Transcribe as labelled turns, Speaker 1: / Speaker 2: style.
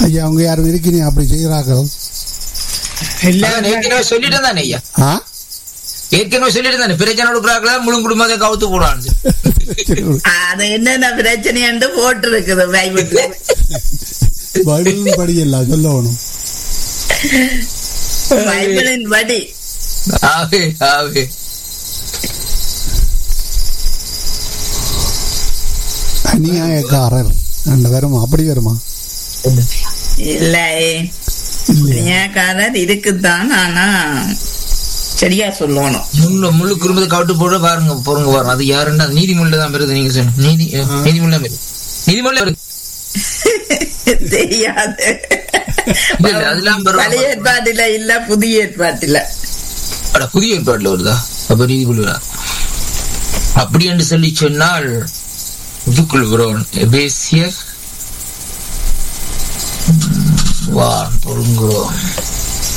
Speaker 1: ஐயா அவங்க யாரும் இருக்கிறீங்க அப்படி செய்கிறார்கள்
Speaker 2: அதான் ஏற்கனவே சொல்லிட்டு தானே ஐயா
Speaker 1: ஆ
Speaker 2: ஏற்கனவே சொல்லிட்டு தானே பிரச்சனை கொடுக்குறாங்களா முழு குடும்பத்தை கவுத்து போடான்னு
Speaker 3: அது என்னென்ன பிரச்சனைன்னு போட்டு இருக்குது பைபிள்ல
Speaker 1: பைபிள் படியலாம் சொல்லணும்
Speaker 3: பைபிளின் படி
Speaker 2: ஆவே ஆவே
Speaker 1: அநியாயக்காரர் ரெண்டு வருமா அப்படி வருமா
Speaker 3: இல்லை
Speaker 1: இல்லையா
Speaker 3: நியாயக்காரர் இருக்குதான் ஆனா சரியா சொல்லணும்
Speaker 2: முழு முழு குடும்பத்தை கவுத்து போட பாருங்க போறங்க பாருங்க அது யாருன்னா அது நீதிமொழியில தான் வருது நீங்க சொன்ன நீதி நீதிமொழியில வருது நீதிமொழியில வருது
Speaker 3: தெரியாது
Speaker 2: இல்ல, இல்ல, அதெல்லாம் பரவாயில்ல.
Speaker 3: பழைய ஏற்பாட்டுல இல்ல புதிய ஏற்பாட்டுல
Speaker 2: அட புதிய ஏற்பாடுல வருதா அப்ப நீதிமொழி வரா. அப்படி என்று சொல்லி சொன்னால் இதுக்குள் வருவன் எபேசியர் வான் பொருங்குறோம்